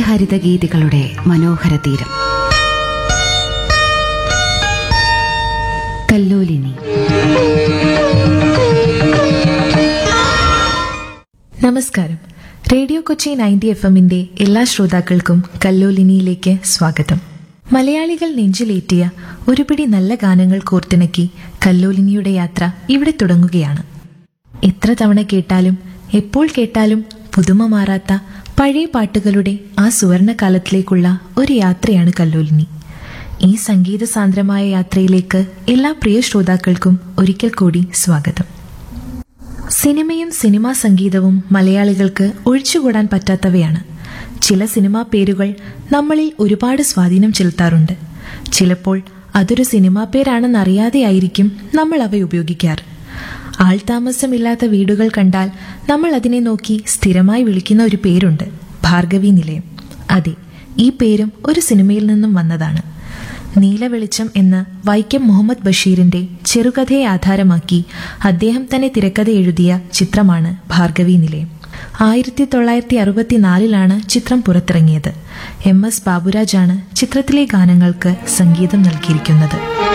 നിത്യഹരിത ഗീതികളുടെ മനോഹര തീരം കല്ലോലിനി നമസ്കാരം റേഡിയോ കൊച്ചി നയൻറ്റി എഫ് എമ്മിന്റെ എല്ലാ ശ്രോതാക്കൾക്കും കല്ലോലിനിയിലേക്ക് സ്വാഗതം മലയാളികൾ നെഞ്ചിലേറ്റിയ ഒരുപിടി നല്ല ഗാനങ്ങൾ കോർത്തിണക്കി കല്ലോലിനിയുടെ യാത്ര ഇവിടെ തുടങ്ങുകയാണ് എത്ര തവണ കേട്ടാലും എപ്പോൾ കേട്ടാലും പുതുമ മാറാത്ത പഴയ പാട്ടുകളുടെ ആ സുവർണകാലത്തിലേക്കുള്ള ഒരു യാത്രയാണ് കല്ലോലിനി ഈ സംഗീത സാന്ദ്രമായ യാത്രയിലേക്ക് എല്ലാ പ്രിയ ശ്രോതാക്കൾക്കും ഒരിക്കൽ കൂടി സ്വാഗതം സിനിമയും സിനിമാ സംഗീതവും മലയാളികൾക്ക് ഒഴിച്ചുകൂടാൻ പറ്റാത്തവയാണ് ചില സിനിമാ പേരുകൾ നമ്മളിൽ ഒരുപാട് സ്വാധീനം ചെലുത്താറുണ്ട് ചിലപ്പോൾ അതൊരു സിനിമാ പേരാണെന്നറിയാതെയായിരിക്കും നമ്മൾ അവ ഉപയോഗിക്കാറ് ആൾതാമസമില്ലാത്ത വീടുകൾ കണ്ടാൽ നമ്മൾ അതിനെ നോക്കി സ്ഥിരമായി വിളിക്കുന്ന ഒരു പേരുണ്ട് ഭാർഗവി നിലയം അതെ ഈ പേരും ഒരു സിനിമയിൽ നിന്നും വന്നതാണ് നീലവെളിച്ചം എന്ന വൈക്കം മുഹമ്മദ് ബഷീറിന്റെ ചെറുകഥയെ ആധാരമാക്കി അദ്ദേഹം തന്നെ തിരക്കഥ എഴുതിയ ചിത്രമാണ് ഭാർഗവി നിലയം ആയിരത്തി തൊള്ളായിരത്തി അറുപത്തിനാലിലാണ് ചിത്രം പുറത്തിറങ്ങിയത് എം എസ് ബാബുരാജാണ് ചിത്രത്തിലെ ഗാനങ്ങൾക്ക് സംഗീതം നൽകിയിരിക്കുന്നത്